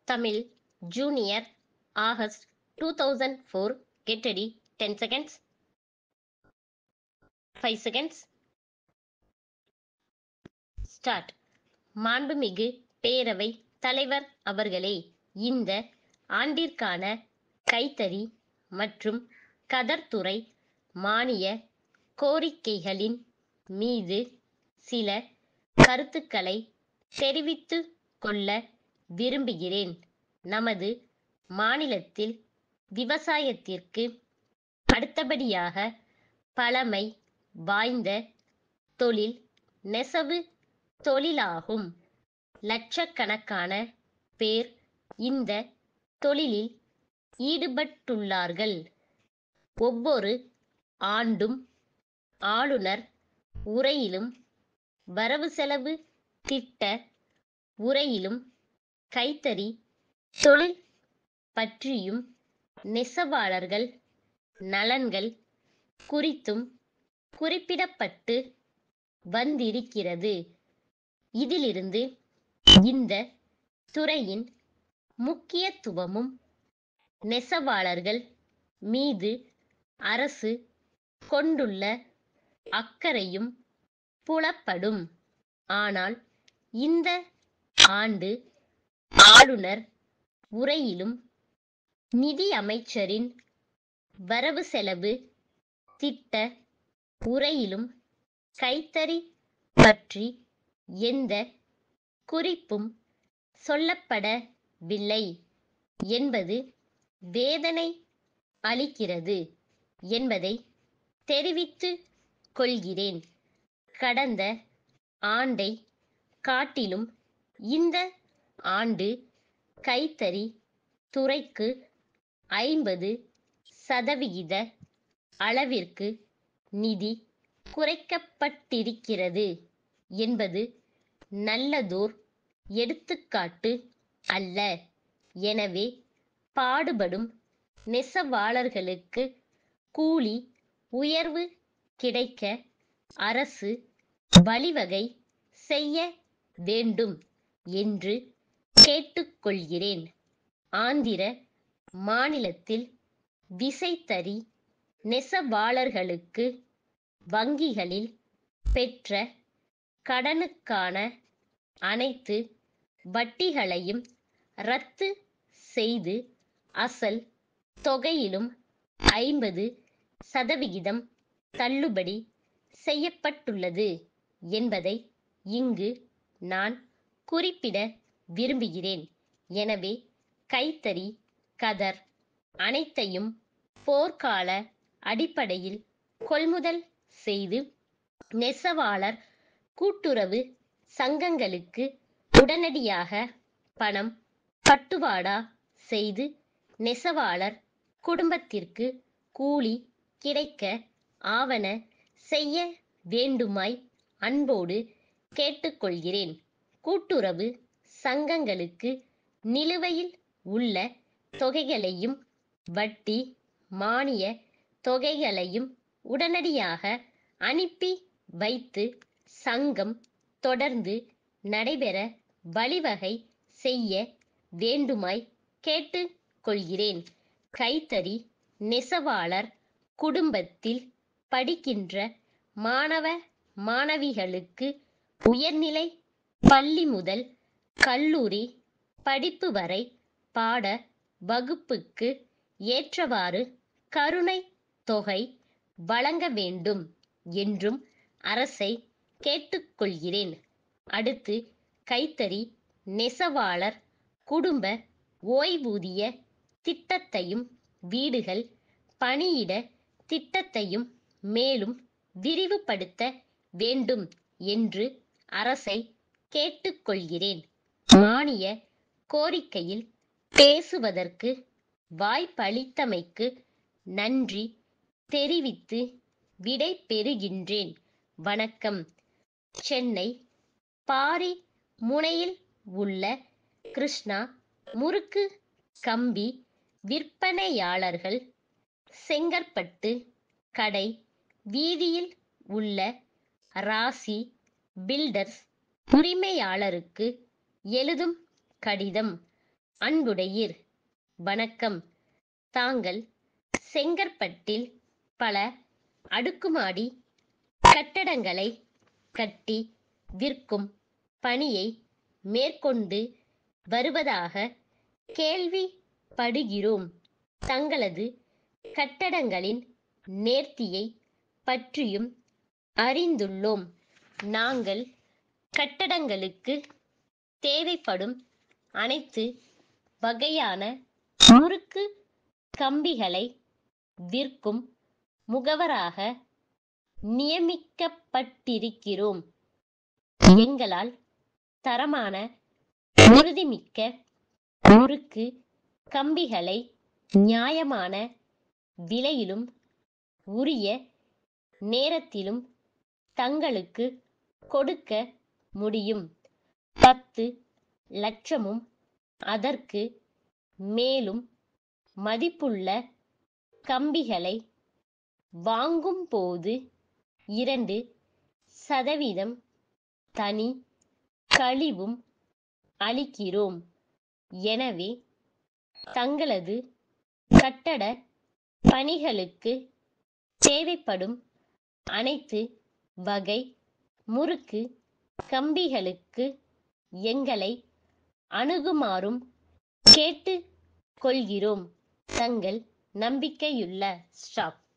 Tamil junior August two thousand four get ready ten seconds five seconds start மாண்புமிகு பேரவை தலைவர் அவர்களே இந்த ஆண்டிற்கான கைத்தறி மற்றும் கதர்துறை மானிய கோரிக்கைகளின் மீது சில கருத்துக்களை தெரிவித்துக் கொள்ள விரும்புகிறேன் நமது மாநிலத்தில் விவசாயத்திற்கு அடுத்தபடியாக பழமை வாய்ந்த தொழில் நெசவு தொழிலாகும் லட்சக்கணக்கான பேர் இந்த தொழிலில் ஈடுபட்டுள்ளார்கள் ஒவ்வொரு ஆண்டும் ஆளுநர் உரையிலும் வரவு செலவு திட்ட உரையிலும் கைத்தறி தொழில் பற்றியும் நெசவாளர்கள் நலன்கள் குறித்தும் குறிப்பிடப்பட்டு வந்திருக்கிறது இதிலிருந்து இந்த துறையின் முக்கியத்துவமும் நெசவாளர்கள் மீது அரசு கொண்டுள்ள அக்கறையும் புலப்படும் ஆனால் இந்த ஆண்டு ஆளுநர் உரையிலும் நிதி அமைச்சரின் வரவு செலவு திட்ட உரையிலும் கைத்தறி பற்றி எந்த குறிப்பும் சொல்லப்படவில்லை என்பது வேதனை அளிக்கிறது என்பதை தெரிவித்துக் கொள்கிறேன் கடந்த ஆண்டை காட்டிலும் இந்த ஆண்டு கைத்தறி துறைக்கு ஐம்பது சதவிகித அளவிற்கு நிதி குறைக்கப்பட்டிருக்கிறது என்பது நல்லதோர் எடுத்துக்காட்டு அல்ல எனவே பாடுபடும் நெசவாளர்களுக்கு கூலி உயர்வு கிடைக்க அரசு வழிவகை செய்ய வேண்டும் என்று கேட்டுக்கொள்கிறேன் ஆந்திர மாநிலத்தில் விசைத்தறி நெசவாளர்களுக்கு வங்கிகளில் பெற்ற கடனுக்கான அனைத்து வட்டிகளையும் ரத்து செய்து அசல் தொகையிலும் ஐம்பது சதவிகிதம் தள்ளுபடி செய்யப்பட்டுள்ளது என்பதை இங்கு நான் குறிப்பிட விரும்புகிறேன் எனவே கைத்தறி கதர் அனைத்தையும் போர்க்கால அடிப்படையில் கொள்முதல் செய்து நெசவாளர் கூட்டுறவு சங்கங்களுக்கு உடனடியாக பணம் பட்டுவாடா செய்து நெசவாளர் குடும்பத்திற்கு கூலி கிடைக்க ஆவன செய்ய வேண்டுமாய் அன்போடு கேட்டுக்கொள்கிறேன் கூட்டுறவு சங்கங்களுக்கு நிலுவையில் உள்ள தொகைகளையும் வட்டி மானிய தொகைகளையும் உடனடியாக அனுப்பி வைத்து சங்கம் தொடர்ந்து நடைபெற வழிவகை செய்ய வேண்டுமாய் கேட்டுக் கொள்கிறேன் கைத்தறி நெசவாளர் குடும்பத்தில் படிக்கின்ற மாணவ மாணவிகளுக்கு உயர்நிலை பள்ளி முதல் கல்லூரி படிப்பு வரை பாட வகுப்புக்கு ஏற்றவாறு கருணை தொகை வழங்க வேண்டும் என்றும் அரசை கேட்டுக்கொள்கிறேன் அடுத்து கைத்தறி நெசவாளர் குடும்ப ஓய்வூதிய திட்டத்தையும் வீடுகள் பணியிட திட்டத்தையும் மேலும் விரிவுபடுத்த வேண்டும் என்று அரசை கேட்டுக்கொள்கிறேன் மானிய கோரிக்கையில் பேசுவதற்கு வாய்ப்பளித்தமைக்கு நன்றி தெரிவித்து விடை பெறுகின்றேன் வணக்கம் சென்னை பாரி முனையில் உள்ள கிருஷ்ணா முறுக்கு கம்பி விற்பனையாளர்கள் செங்கற்பட்டு கடை வீதியில் உள்ள ராசி பில்டர்ஸ் உரிமையாளருக்கு எழுதும் கடிதம் அன்புடையீர் வணக்கம் தாங்கள் செங்கற்பட்டில் பல அடுக்குமாடி கட்டடங்களை கட்டி விற்கும் பணியை மேற்கொண்டு வருவதாக கேள்விப்படுகிறோம் தங்களது கட்டடங்களின் நேர்த்தியை பற்றியும் அறிந்துள்ளோம் நாங்கள் கட்டடங்களுக்கு தேவைப்படும் அனைத்து வகையான முறுக்கு கம்பிகளை விற்கும் முகவராக நியமிக்கப்பட்டிருக்கிறோம் எங்களால் தரமான உறுதிமிக்க முறுக்கு கம்பிகளை நியாயமான விலையிலும் உரிய நேரத்திலும் தங்களுக்கு கொடுக்க முடியும் பத்து லட்சமும் அதற்கு மேலும் மதிப்புள்ள கம்பிகளை வாங்கும்போது இரண்டு சதவீதம் தனி கழிவும் அளிக்கிறோம் எனவே தங்களது கட்டட பணிகளுக்கு தேவைப்படும் அனைத்து வகை முறுக்கு கம்பிகளுக்கு எங்களை அணுகுமாறும் கேட்டு கொள்கிறோம் தங்கள் நம்பிக்கையுள்ள ஸ்டாப்